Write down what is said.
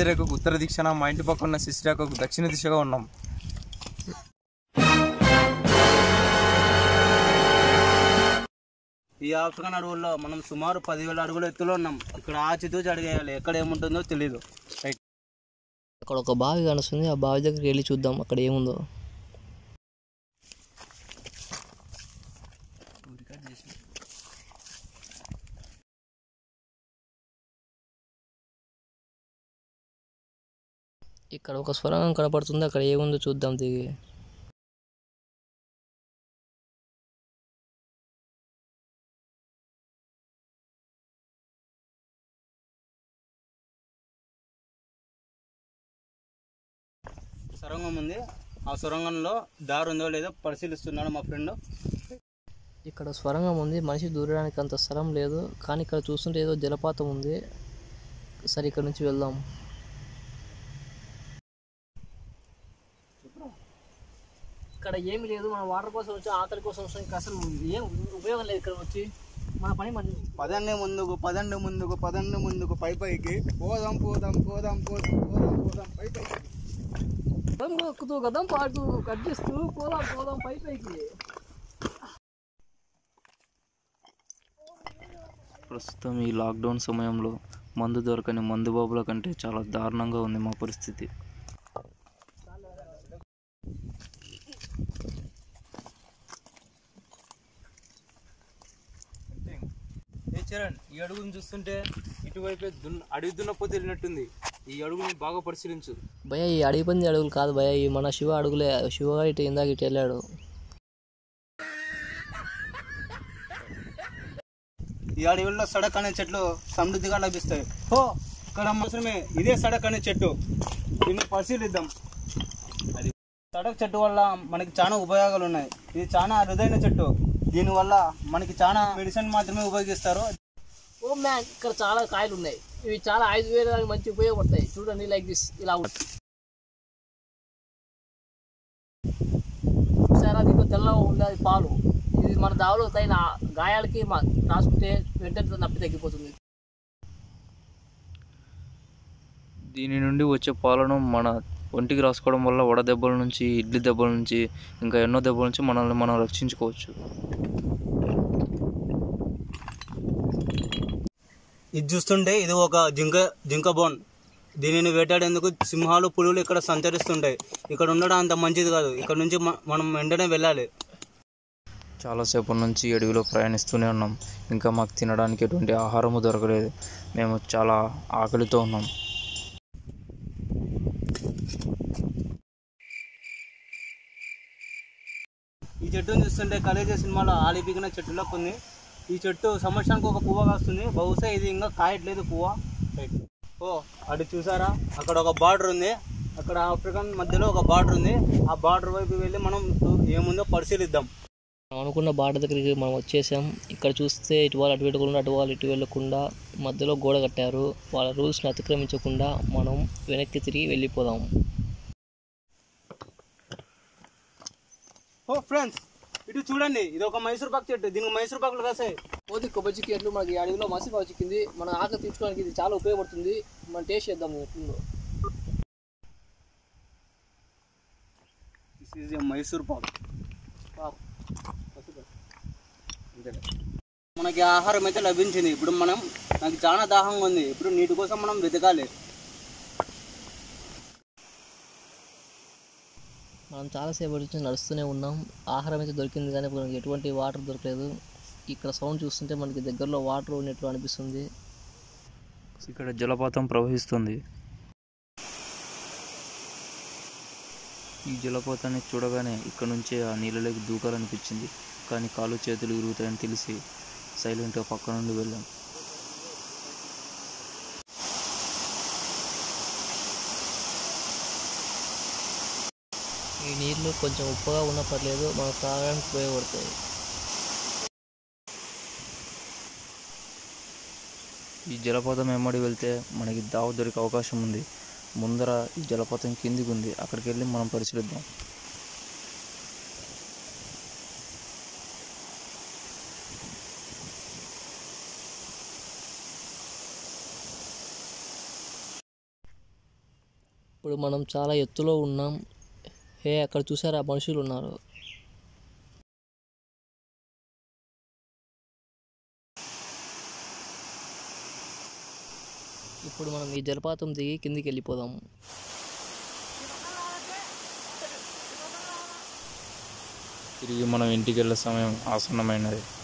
భూమధ్య రేఖకు ఉత్తర దిశన మా ఇంటి పక్కన ఉన్న శిశిరేఖకు దక్షిణ దిశగా ఉన్నాం ఈ ఆఫ్రికన్ అడవుల్లో మనం సుమారు పదివేల అడుగుల ఎత్తులో ఉన్నాం ఇక్కడ ఆచితూచి అడిగేయాలి ఎక్కడ ఏముంటుందో తెలియదు రైట్ అక్కడ ఒక బావి కనిపిస్తుంది ఆ బావి దగ్గరికి వెళ్ళి చూద్దాం అక్కడ ఏముందో ఇక్కడ ఒక స్వరంగం కనపడుతుంది అక్కడ ఏముందో చూద్దాం దిగి సొరంగం ఉంది ఆ సొరంగంలో దారి ఉందో లేదో పరిశీలిస్తున్నాడు మా ఫ్రెండ్ ఇక్కడ స్వరంగం ఉంది మనిషి దూరడానికి అంత స్థలం లేదు కానీ ఇక్కడ చూస్తుంటే ఏదో జలపాతం ఉంది సరే ఇక్కడ నుంచి వెళ్దాం ఇక్కడ ఏమీ లేదు మన వాటర్ కోసం వచ్చి ఆకలి కోసం వచ్చి ఇంకా అసలు ఏం ఉపయోగం లేదు ఇక్కడ వచ్చి మన పని మన పదండి ముందుకు పదండి ముందుకు పదండి ముందుకు పై పైకి పోదాం పోదాం పోదాం పోదాం పోదాం పోదాం పై పైకి గదం ఎక్కుతూ గదం పాడుతూ కట్టిస్తూ పోదాం పోదాం పై పైకి ప్రస్తుతం ఈ లాక్డౌన్ సమయంలో మందు దొరకని మందు బాబుల కంటే చాలా దారుణంగా ఉంది మా పరిస్థితి ఏ చరణ్ ఈ అడుగుని చూస్తుంటే ఇటువైపే దున్న అడవి దున్నపోతే వెళ్ళినట్టుంది ఈ అడుగుని బాగా పరిశీలించు భయ ఈ అడవి పంది అడుగులు కాదు భయ ఈ మన శివ అడుగులే శివ ఇటు ఇందాక ఇటు వెళ్ళాడు ఈ అడవుల్లో సడక్ అనే చెట్లు సమృద్ధిగా లభిస్తాయి హో ఇక్కడ అవసరమే ఇదే సడక్ అనే చెట్టు దీన్ని పరిశీలిద్దాం అది సడక్ చెట్టు వల్ల మనకి చాలా ఉపయోగాలు ఉన్నాయి ఇది చాలా అరుదైన చెట్టు దీనివల్ల మనకి చాలా మెడిసిన్ మాత్రమే ఉపయోగిస్తారు ఓ మ్యాన్ ఇక్కడ చాలా కాయలు ఉన్నాయి ఇవి చాలా ఆయుర్వేదానికి మంచి ఉపయోగపడతాయి చూడండి లైక్ దిస్ ఇలా ఉంటుంది సరే దీంట్లో తెల్లగా ఉండేది పాలు ఇది మన దావలో తగిన గాయాలకి మ- రాసుకుంటే వెంటనే నొప్పి తగ్గిపోతుంది దీని నుండి వచ్చే పాలను మన ఒంటికి రాసుకోవడం వల్ల వడ దెబ్బల నుంచి ఇడ్లీ దెబ్బల నుంచి ఇంకా ఎన్నో దెబ్బల నుంచి మనల్ని మనం రక్షించుకోవచ్చు ఇది చూస్తుంటే ఇది ఒక జింక జింక బోన్ దీనిని వేటాడేందుకు సింహాలు పులులు ఇక్కడ సంచరిస్తుంటాయి ఇక్కడ ఉండడం అంత మంచిది కాదు ఇక్కడ నుంచి మ- మనం వెంటనే వెళ్ళాలి చాలాసేపు నుంచి ఈ అడవిలో ప్రయాణిస్తూనే ఉన్నాం ఇంకా మాకు తినడానికి ఎటువంటి ఆహారము దొరకలేదు మేము చాలా ఆకలితో ఉన్నాం ఈ చెట్టును చూస్తుంటే కలేజా సినిమాలో ఆలిపిగిన చెట్టులో ఉంది ఈ చెట్టు సంవత్సరానికి ఒక పువ్వ కాస్తుంది బహుశా ఇది ఇంకా కాయట్లేదు పువ్వ రైట్. ఓ అటు చూసారా అక్కడ ఒక బార్డర్ ఉంది అక్కడ ఆఫ్రికన్ మధ్యలో ఒక బార్డర్ ఉంది ఆ బార్డర్ వైపు వెళ్ళి మనం ఏముందో పరిశీలిద్దాం మనం అనుకున్న బాట దగ్గరికి మనం వచ్చేసాం ఇక్కడ చూస్తే ఇటు వాళ్ళు అటు వెళ్ళకుండా అటు వాళ్ళు ఇటు వెళ్ళకుండా మధ్యలో గోడ కట్టారు వాళ్ళ రూల్స్ని అతిక్రమించకుండా మనం వెనక్కి తిరిగి వెళ్ళిపోదాం ఓ ఫ్రెండ్స్ ఇటు చూడండి ఇది ఒక మైసూర్ పాక్ చెట్టు దీనికి మైసూర్ పాకులు కాసాయి పోతే కొబ్బరి చికెట్లు మనకి ఈ అడవిలో మసిపావు చిక్కింది మన ఆకలి తీర్చుకోవడానికి ఇది చాలా ఉపయోగపడుతుంది మనం టేస్ట్ చేద్దాం ఎట్లుందో this is a Mysore pak wow. మనకి ఆహారం అయితే లభించింది ఇప్పుడు మనం నాకు చాలా దాహంగా ఉంది ఇప్పుడు నీటి కోసం మనం వెతకాలి మనం చాలాసేపు నుంచి నడుస్తూనే ఉన్నాం ఆహారం అయితే దొరికింది కానీ మనకి ఎటువంటి వాటర్ దొరకలేదు ఇక్కడ సౌండ్ చూస్తుంటే మనకి దగ్గరలో వాటర్ ఉన్నట్లు అనిపిస్తుంది ఇక్కడ జలపాతం ప్రవహిస్తుంది ఈ జలపాతాన్ని చూడగానే ఇక్కడ నుంచే ఆ నీళ్ళలోకి దూకాలనిపించింది కానీ కాలు చేతులు ఇరుగుతాయని తెలిసి సైలెంట్గా పక్క నుండి వెళ్ళాం ఈ నీళ్లు కొంచెం ఉప్పుగా ఉన్నా పర్లేదు మనకు తాగడానికి ఉపయోగపడతాయి ఈ జలపాతం వెంబడి వెళ్తే మనకి దావ దొరికే అవకాశం ఉంది ముందర ఈ జలపాతం కిందికి ఉంది అక్కడికి వెళ్ళి మనం పరిశీలిద్దాం ఇప్పుడు మనం చాలా ఎత్తులో ఉన్నాం హే అక్కడ చూసారా మనుషులు ఉన్నారు ఇప్పుడు మనం ఈ జలపాతం దిగి కిందికి వెళ్ళిపోదాం తిరిగి మనం ఇంటికి వెళ్ళే సమయం ఆసన్నమైనది